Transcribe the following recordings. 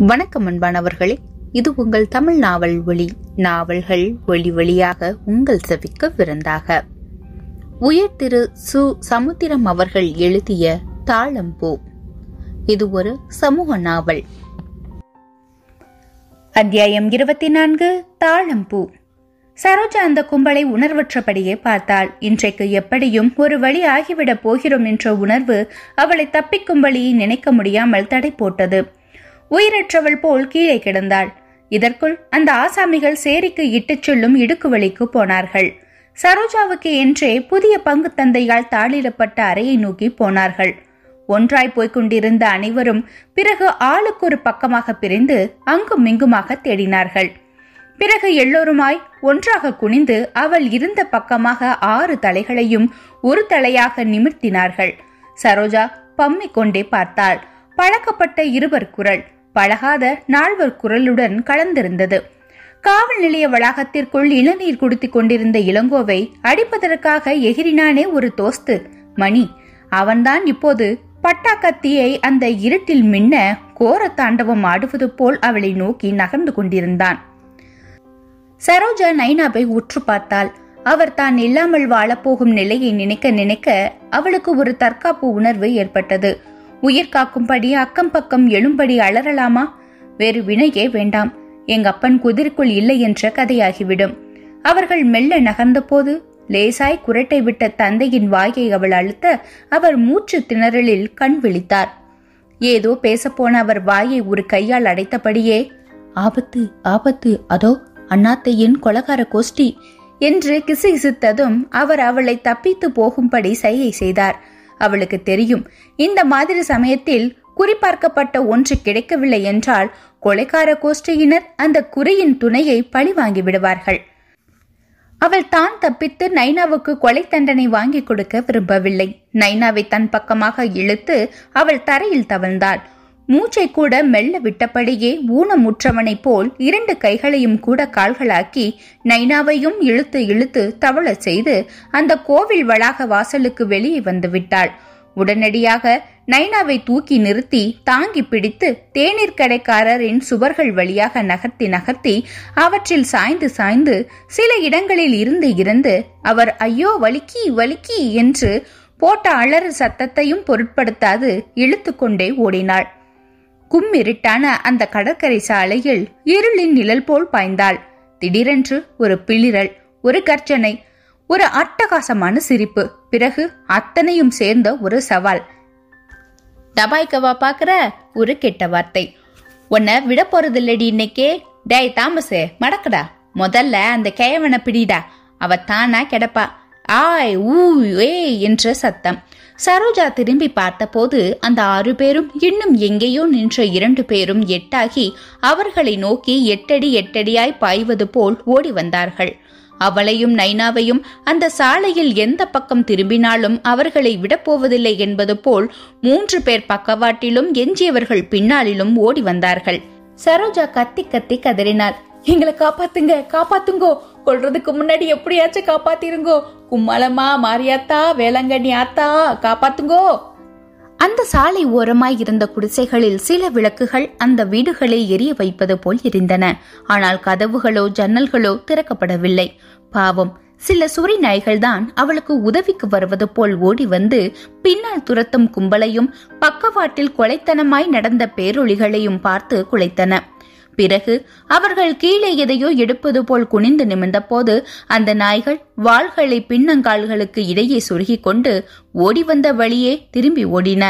வணக்கம் அன்பானவர்களே இது உங்கள் தமிழ் நாவல் ஒளி நாவல்கள் ஒளி வழியாக உங்கள் செவிக்கு விருந்தாக உயர் திரு சு சமுத்திரம் அவர்கள் எழுதிய தாளம்பூ இது ஒரு சமூக நாவல் அத்தியாயம் இருபத்தி நான்கு தாழம்பூ சரோஜா அந்த கும்பலை உணர்வற்றபடியே பார்த்தாள் இன்றைக்கு எப்படியும் ஒரு வழி ஆகிவிடப் போகிறோம் என்ற உணர்வு அவளை தப்பிக்கும்படி நினைக்க முடியாமல் தடை போட்டது உயிரற்றவள் போல் கீழே கிடந்தாள் இதற்குள் அந்த ஆசாமிகள் சேரிக்கு இட்டுச் செல்லும் இடுக்கு வழிக்கு போனார்கள் சரோஜாவுக்கு என்றே புதிய பங்கு தந்தையால் தாளிடப்பட்ட அறையை நோக்கி போனார்கள் ஒன்றாய் போய்க் கொண்டிருந்த அனைவரும் பிறகு ஆளுக்கு ஒரு பக்கமாக பிரிந்து அங்கும் இங்குமாக தேடினார்கள் பிறகு எல்லோருமாய் ஒன்றாக குனிந்து அவள் இருந்த பக்கமாக ஆறு தலைகளையும் ஒரு தலையாக நிமிர்த்தினார்கள் சரோஜா பம்மிக் கொண்டே பார்த்தாள் பழக்கப்பட்ட இருவர் குரல் பழகாத நால்வர் குரலுடன் கலந்திருந்தது காவல் நிலைய வளாகத்திற்குள் இளநீர் குடித்துக் கொண்டிருந்த இளங்கோவை அடிப்பதற்காக எகிரினானே ஒரு தோஸ்து மணி அவன்தான் இப்போது பட்டா கத்தியை அந்த இருட்டில் மின்ன கோர தாண்டவம் ஆடுவது போல் அவளை நோக்கி நகர்ந்து கொண்டிருந்தான் சரோஜா நைனாவை உற்று பார்த்தாள் அவர் தான் இல்லாமல் வாழப்போகும் நிலையை நினைக்க நினைக்க அவளுக்கு ஒரு தற்காப்பு உணர்வு ஏற்பட்டது உயிர் காக்கும்படி அக்கம் பக்கம் எழும்படி அலறலாமா வேறு வினையே வேண்டாம் எங்க அப்பன் குதிரைக்குள் இல்லை என்ற கதையாகிவிடும் அவர்கள் மெல்ல நகர்ந்தபோது லேசாய் குரட்டை விட்ட தந்தையின் வாயை அவள் அழுத்த அவர் மூச்சு திணறலில் கண் விழித்தார் ஏதோ பேசப்போன அவர் வாயை ஒரு கையால் அடைத்தபடியே ஆபத்து ஆபத்து அதோ அண்ணாத்தையின் கொலகார கோஷ்டி என்று கிசுகிசுத்ததும் அவர் அவளை தப்பித்து போகும்படி சைகை செய்தார் அவளுக்கு தெரியும் இந்த மாதிரி சமயத்தில் குறிப்பார்க்கப்பட்ட ஒன்று கிடைக்கவில்லை என்றால் கொலைக்கார கோஷ்டியினர் அந்த குறியின் துணையை பழி வாங்கி விடுவார்கள் அவள் தான் தப்பித்து நைனாவுக்கு கொலை தண்டனை வாங்கி கொடுக்க விரும்பவில்லை நைனாவை தன் பக்கமாக இழுத்து அவள் தரையில் தவழ்ந்தாள் மூச்சை கூட மெல்ல விட்டபடியே ஊனமுற்றவனைப் போல் இரண்டு கைகளையும் கூட கால்களாக்கி நைனாவையும் இழுத்து இழுத்து தவளச் செய்து அந்த கோவில் வளாக வாசலுக்கு வெளியே வந்து விட்டாள் உடனடியாக நைனாவை தூக்கி நிறுத்தி தாங்கி பிடித்து தேநீர் கடைக்காரரின் சுவர்கள் வழியாக நகர்த்தி நகர்த்தி அவற்றில் சாய்ந்து சாய்ந்து சில இடங்களில் இருந்து இருந்து அவர் ஐயோ வலிக்கி வலிக்கி என்று போட்ட அலறு சத்தத்தையும் பொருட்படுத்தாது இழுத்து கொண்டே ஓடினாள் கும்மிருட்டான அந்த கடற்கரை சாலையில் இருளின் நிழல் போல் பாய்ந்தாள் திடீரென்று ஒரு பிளிரல் ஒரு கர்ஜனை ஒரு அட்டகாசமான சிரிப்பு பிறகு அத்தனையும் சேர்ந்த ஒரு சவால் டபாய்க்கவா பாக்குற ஒரு கெட்ட வார்த்தை உன்னை விட போறதில்லடி இன்னைக்கே டேய் தாமஸு மடக்கடா முதல்ல அந்த கேவனை பிடிடா அவ தானா கிடப்பா ஆய் ஊ ஏ என்ற சத்தம் சரோஜா திரும்பி பார்த்தபோது அந்த ஆறு பேரும் இன்னும் எங்கேயோ நின்ற இரண்டு பேரும் எட்டாகி அவர்களை நோக்கி எட்டடி எட்டடியாய் பாய்வது போல் ஓடி வந்தார்கள் அவளையும் நைனாவையும் அந்த சாலையில் எந்த பக்கம் திரும்பினாலும் அவர்களை விடப்போவதில்லை என்பது போல் மூன்று பேர் பக்கவாட்டிலும் எஞ்சியவர்கள் பின்னாலிலும் ஓடி வந்தார்கள் சரோஜா கத்தி கத்தி கதறினாள் எங்களை காப்பாத்துங்க காப்பாத்துங்கோ கொள்றதுக்கு முன்னாடி எப்படியாச்சும் காப்பாத்திருங்கோ கும்மலம்மா மாரியாத்தா வேளங்கண்ணி ஆத்தா காப்பாத்துங்கோ அந்த சாலை ஓரமாய் இருந்த குடிசைகளில் சில விளக்குகள் அந்த வீடுகளை எரிய வைப்பது போல் எரிந்தன ஆனால் கதவுகளோ ஜன்னல்களோ திறக்கப்படவில்லை பாவம் சில சுரி நாய்கள்தான் அவளுக்கு உதவிக்கு வருவது போல் ஓடி வந்து பின்னால் துரத்தும் கும்பலையும் பக்கவாட்டில் கொலைத்தனமாய் நடந்த பேரொளிகளையும் பார்த்து குலைத்தன பிறகு அவர்கள் கீழே எதையோ எடுப்பது போல் குனிந்து நிமிர்ந்தபோது அந்த நாய்கள் வாள்களை பின்னங்கால்களுக்கு இடையே சொருகிக் கொண்டு ஓடி வந்த வழியே திரும்பி ஓடின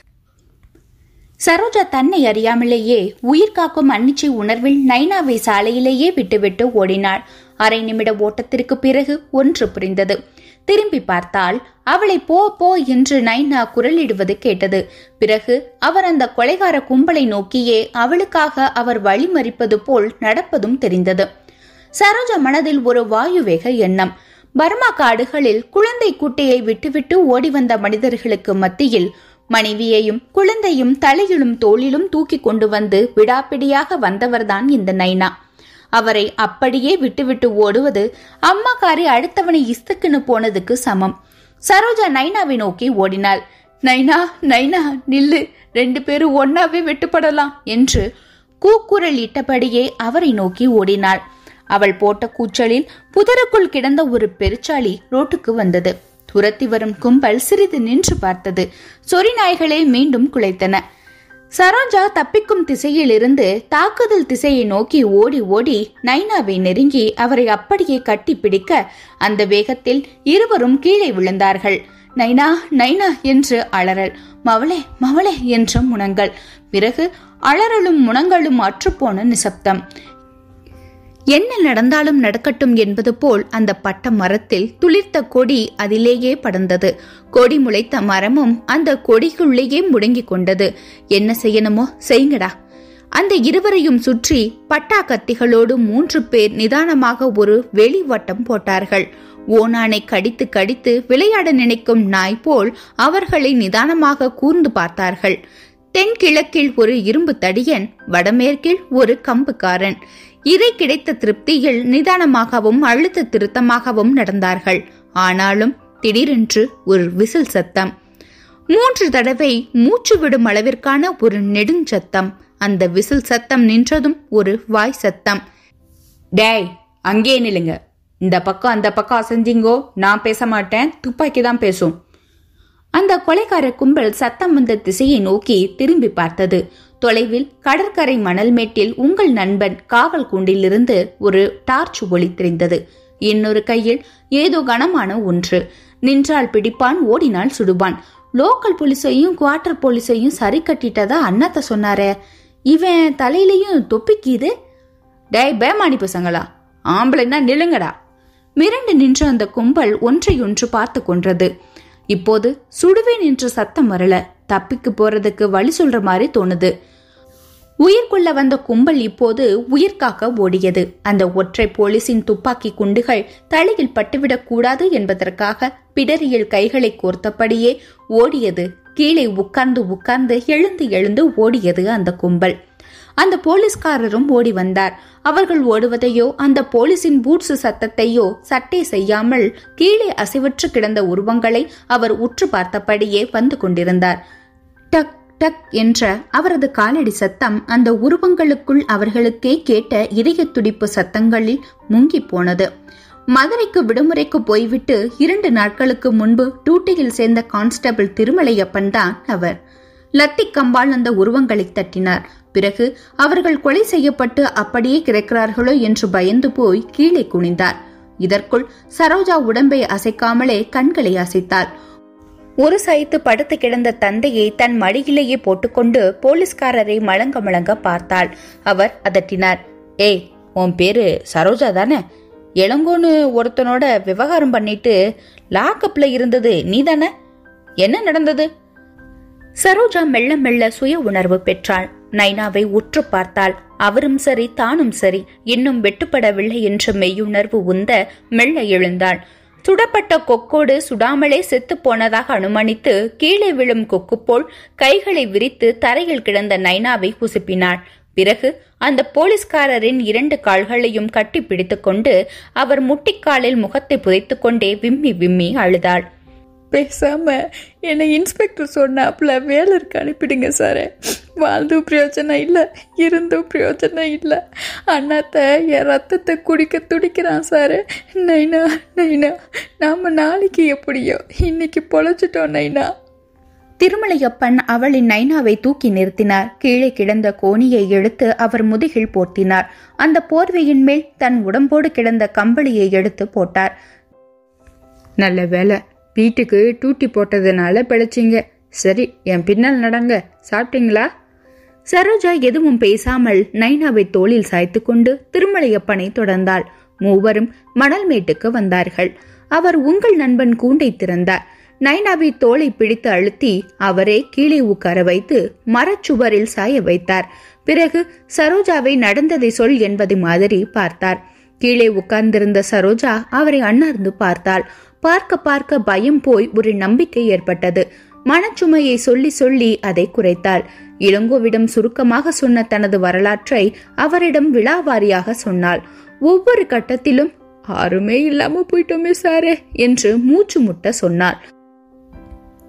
சரோஜா தன்னை அறியாமலேயே உயிர் காக்கும் அன்னிச்சை உணர்வில் நைனாவை சாலையிலேயே விட்டுவிட்டு ஓடினாள் அரை நிமிட ஓட்டத்திற்கு பிறகு ஒன்று புரிந்தது திரும்பி பார்த்தால் அவளை போ போ என்று நைனா குரலிடுவது கேட்டது பிறகு அவர் அந்த கொலைகார கும்பலை நோக்கியே அவளுக்காக அவர் வழிமறிப்பது போல் நடப்பதும் தெரிந்தது சரோஜா மனதில் ஒரு வாயுவேக எண்ணம் பர்மா காடுகளில் குழந்தை குட்டியை விட்டுவிட்டு ஓடி வந்த மனிதர்களுக்கு மத்தியில் மனைவியையும் குழந்தையும் தலையிலும் தோளிலும் தூக்கி கொண்டு வந்து விடாப்பிடியாக வந்தவர்தான் இந்த நைனா அவரை அப்படியே விட்டுவிட்டு ஓடுவது அம்மாக்காரி அடுத்தவனை இஸ்துக்குன்னு போனதுக்கு சமம் சரோஜா நைனாவை நோக்கி ஓடினாள் நைனா நைனா நில்லு ரெண்டு பேரும் ஒன்னாவே வெட்டுப்படலாம் என்று கூக்குரல் இட்டபடியே அவரை நோக்கி ஓடினாள் அவள் போட்ட கூச்சலில் புதருக்குள் கிடந்த ஒரு பெருச்சாளி ரோட்டுக்கு வந்தது துரத்தி வரும் கும்பல் சிறிது நின்று பார்த்தது சொறி நாய்களே மீண்டும் குலைத்தன சரோஜா தப்பிக்கும் திசையில் இருந்து தாக்குதல் திசையை நோக்கி ஓடி ஓடி நைனாவை நெருங்கி அவரை அப்படியே கட்டி பிடிக்க அந்த வேகத்தில் இருவரும் கீழே விழுந்தார்கள் நைனா நைனா என்று அலறல் மவளே மவளே என்று முனங்கள் பிறகு அலறலும் முனங்களும் அற்றுப்போன நிசப்தம் என்ன நடந்தாலும் நடக்கட்டும் என்பது போல் அந்த பட்ட மரத்தில் துளிர்த்த கொடி அதிலேயே படர்ந்தது கொடி முளைத்த மரமும் அந்த கொடிக்குள்ளேயே முடங்கிக் கொண்டது என்ன செய்யணுமோ செய்யுங்கடா அந்த இருவரையும் சுற்றி பட்டா கத்திகளோடு மூன்று பேர் நிதானமாக ஒரு வெளி வட்டம் போட்டார்கள் ஓனானை கடித்து கடித்து விளையாட நினைக்கும் நாய் போல் அவர்களை நிதானமாக கூர்ந்து பார்த்தார்கள் தென்கிழக்கில் ஒரு இரும்பு தடியன் வடமேற்கில் ஒரு கம்புக்காரன் இதை கிடைத்த திருப்தியில் நிதானமாகவும் அழுத்த திருத்தமாகவும் நடந்தார்கள் ஆனாலும் திடீரென்று ஒரு விசில் சத்தம் மூன்று தடவை மூச்சு விடும் அளவிற்கான ஒரு நெடுஞ்சத்தம் அந்த விசில் சத்தம் நின்றதும் ஒரு வாய் சத்தம் டேய் அங்கே நில்லுங்க இந்த பக்கம் அந்த பக்கம் அசைஞ்சிங்கோ நான் பேச மாட்டேன் துப்பாக்கி தான் பேசும் அந்த கொலைக்கார கும்பல் சத்தம் வந்த திசையை நோக்கி திரும்பி பார்த்தது தொலைவில் கடற்கரை மணல் மேட்டில் உங்கள் நண்பன் காவல் கூண்டிலிருந்து ஒரு டார்ச் ஒளி தெரிந்தது இன்னொரு கையில் ஏதோ கனமான ஒன்று நின்றால் பிடிப்பான் ஓடினால் சுடுவான் லோக்கல் போலீஸையும் குவார்டர் போலீஸையும் சரி கட்டிட்டதா அண்ணாத்த சொன்னாரே இவன் தலையிலையும் தொப்பிக்குது டேய் பேமானி பசங்களா ஆம்பளைன்னா நில்லுங்கடா மிரண்டு நின்ற அந்த கும்பல் ஒன்றையொன்று பார்த்து கொன்றது இப்போது சுடுவேன் என்று சத்தம் வரல தப்பிக்கு போறதுக்கு வழி சொல்ற மாதிரி தோணுது உயிர்கொள்ள வந்த கும்பல் இப்போது உயிர்காக்க ஓடியது அந்த ஒற்றை போலீசின் துப்பாக்கி குண்டுகள் தலையில் பட்டுவிடக் கூடாது என்பதற்காக பிடரியில் கைகளை கோர்த்தபடியே ஓடியது கீழே உட்கார்ந்து உட்கார்ந்து எழுந்து எழுந்து ஓடியது அந்த கும்பல் அந்த போலீஸ்காரரும் ஓடி வந்தார் அவர்கள் ஓடுவதையோ அந்த போலீசின் பூட்ஸ் சத்தத்தையோ சட்டை செய்யாமல் கீழே அசைவற்று கிடந்த உருவங்களை அவர் உற்று பார்த்தபடியே வந்து கொண்டிருந்தார் டக் டக் என்ற அவரது காலடி சத்தம் அந்த உருவங்களுக்குள் அவர்களுக்கே கேட்ட இதய துடிப்பு சத்தங்களில் முங்கி போனது மதுரைக்கு விடுமுறைக்கு போய்விட்டு இரண்டு நாட்களுக்கு முன்பு டூட்டியில் சேர்ந்த கான்ஸ்டபிள் திருமலையப்பன் தான் அவர் லத்தி கம்பால் அந்த உருவங்களை தட்டினார் பிறகு அவர்கள் கொலை செய்யப்பட்டு அப்படியே கிடைக்கிறார்களோ என்று பயந்து போய் கீழே குனிந்தார் இதற்குள் சரோஜா உடம்பை அசைக்காமலே கண்களை அசைத்தாள் ஒரு சைத்து படுத்து கிடந்த தந்தையை தன் மடியிலேயே போட்டுக்கொண்டு போலீஸ்காரரை மழங்க மழங்க பார்த்தாள் அவர் அதட்டினார் ஏய் உன் பேரு சரோஜா தானே இளங்கோன்னு ஒருத்தனோட விவகாரம் பண்ணிட்டு லாக்கப்ல இருந்தது நீ தானே என்ன நடந்தது சரோஜா மெல்ல மெல்ல சுய உணர்வு பெற்றாள் நைனாவை உற்று பார்த்தாள் அவரும் சரி தானும் சரி இன்னும் வெட்டுப்படவில்லை என்ற மெய்யுணர்வு உந்த மெல்ல எழுந்தாள் சுடப்பட்ட கொக்கோடு சுடாமலே செத்து போனதாக அனுமானித்து கீழே விழும் கொக்கு போல் கைகளை விரித்து தரையில் கிடந்த நைனாவை உசுப்பினாள் பிறகு அந்த போலீஸ்காரரின் இரண்டு கால்களையும் கட்டி பிடித்துக்கொண்டு அவர் முட்டிக்காலில் முகத்தை புதைத்துக் கொண்டே விம்மி விம்மி அழுதாள் பேசாம என்னை இன்ஸ்பெக்டர் சொன்னாப்புல வேலருக்கு அனுப்பிடுங்க சார் வாழ்ந்தும் பிரயோஜனம் இல்லை இருந்தும் பிரயோஜனம் இல்லை அண்ணாத்த என் ரத்தத்தை குடிக்க துடிக்கிறான் சார் நைனா நைனா நாம நாளைக்கு எப்படியோ இன்னைக்கு பொழைச்சிட்டோம் நைனா திருமலையப்பன் அவளின் நைனாவை தூக்கி நிறுத்தினார் கீழே கிடந்த கோணியை எடுத்து அவர் முதுகில் போர்த்தினார் அந்த போர்வையின் மேல் தன் உடம்போடு கிடந்த கம்பளியை எடுத்து போட்டார் நல்ல வேலை வீட்டுக்கு டூட்டி போட்டதுனால பிழைச்சிங்க சரி என் பின்னால் நடங்க சாப்பிட்டீங்களா சரோஜா எதுவும் பேசாமல் நைனாவை தோளில் சாய்த்து கொண்டு திருமலையப்பனை தொடர்ந்தாள் மூவரும் மணல் மேட்டுக்கு வந்தார்கள் அவர் உங்கள் நண்பன் கூண்டை திறந்தார் நைனாவை தோலை பிடித்து அழுத்தி அவரே கீழே உட்கார வைத்து மரச்சுவரில் சாய வைத்தார் பிறகு சரோஜாவை நடந்ததை சொல் என்பது மாதிரி பார்த்தார் கீழே உட்கார்ந்திருந்த சரோஜா அவரை அண்ணார்ந்து பார்த்தாள் பார்க்க பார்க்க பயம் போய் ஒரு நம்பிக்கை ஏற்பட்டது மனச்சுமையை சொல்லி சொல்லி அதை குறைத்தாள் இளங்கோவிடம் சுருக்கமாக சொன்ன தனது வரலாற்றை அவரிடம் விழாவாரியாக சொன்னாள் ஒவ்வொரு கட்டத்திலும் ஆருமே இல்லாம போயிட்டோமே சாரே என்று மூச்சு முட்ட சொன்னாள்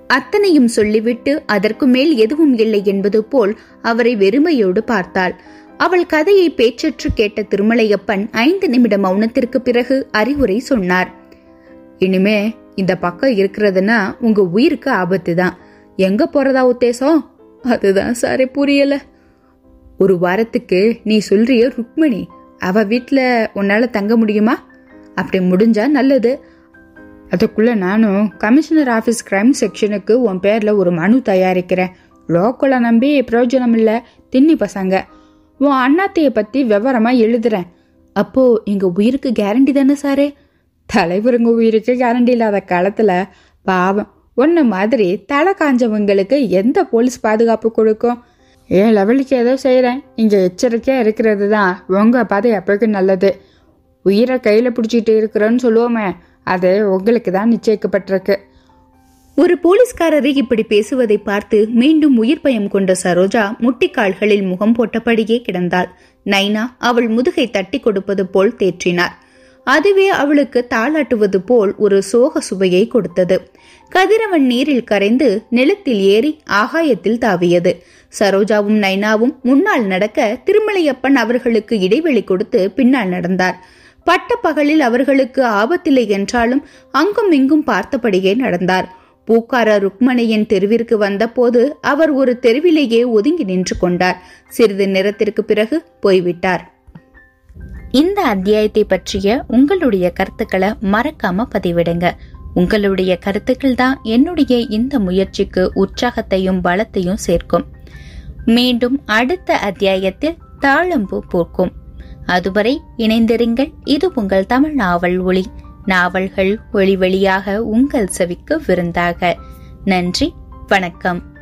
அத்தனையும் சொல்லிவிட்டு அதற்கு மேல் எதுவும் இல்லை என்பது போல் அவரை வெறுமையோடு பார்த்தாள் அவள் கதையை பேச்சற்று கேட்ட திருமலையப்பன் ஐந்து நிமிட மௌனத்திற்கு பிறகு அறிவுரை சொன்னார் இனிமே இந்த பக்கம் இருக்கிறதுனா உங்க உயிருக்கு ஆபத்து தான் எங்க போறதா உத்தேசம் அதுதான் சாரே புரியல ஒரு வாரத்துக்கு நீ சொல்றிய ருக்மணி அவ வீட்ல உன்னால தங்க முடியுமா அப்படி முடிஞ்சா நல்லது அதுக்குள்ள நானும் கமிஷனர் ஆஃபீஸ் கிரைம் செக்ஷனுக்கு உன் பேர்ல ஒரு மனு தயாரிக்கிறேன் லோக்கலை நம்பி பிரயோஜனம் இல்ல தின்னி பசங்க உன் அண்ணாத்தைய பத்தி விவரமா எழுதுறேன் அப்போ எங்க உயிருக்கு கேரண்டி தானே சாரே தலைவருங்க உயிருக்கு கேரண்டி இல்லாத காலத்துல பாவம் உன்ன மாதிரி தலை காஞ்சவங்களுக்கு எந்த போலீஸ் பாதுகாப்பு கொடுக்கும் ஏன் லெவலுக்கு ஏதோ செய்கிறேன் இங்கே எச்சரிக்கையாக இருக்கிறது தான் உங்க பாதை எப்போக்கும் நல்லது உயிரை கையில் பிடிச்சிட்டு இருக்கிறோன்னு சொல்லுவோமே அது உங்களுக்கு தான் நிச்சயிக்கப்பட்டிருக்கு ஒரு போலீஸ்காரரை இப்படி பேசுவதை பார்த்து மீண்டும் உயிர் பயம் கொண்ட சரோஜா முட்டிக்கால்களில் முகம் போட்டபடியே கிடந்தாள் நைனா அவள் முதுகை தட்டி கொடுப்பது போல் தேற்றினார் அதுவே அவளுக்கு தாளாட்டுவது போல் ஒரு சோக சுவையை கொடுத்தது கதிரவன் நீரில் கரைந்து நிலத்தில் ஏறி ஆகாயத்தில் தாவியது சரோஜாவும் நைனாவும் முன்னால் நடக்க திருமலையப்பன் அவர்களுக்கு இடைவெளி கொடுத்து பின்னால் நடந்தார் பட்ட பகலில் அவர்களுக்கு ஆபத்தில்லை என்றாலும் அங்கும் இங்கும் பார்த்தபடியே நடந்தார் பூக்கார ருக்மணியின் தெருவிற்கு வந்தபோது அவர் ஒரு தெருவிலேயே ஒதுங்கி நின்று கொண்டார் சிறிது நேரத்திற்கு பிறகு போய்விட்டார் இந்த அத்தியாயத்தை பற்றிய உங்களுடைய கருத்துக்களை மறக்காம பதிவிடுங்க உங்களுடைய கருத்துக்கள் தான் என்னுடைய இந்த முயற்சிக்கு உற்சாகத்தையும் பலத்தையும் சேர்க்கும் மீண்டும் அடுத்த அத்தியாயத்தில் தாழம்பூ பூக்கும் அதுவரை இணைந்திருங்கள் இது உங்கள் தமிழ் நாவல் ஒளி நாவல்கள் ஒளி வழியாக உங்கள் செவிக்கு விருந்தாக நன்றி வணக்கம்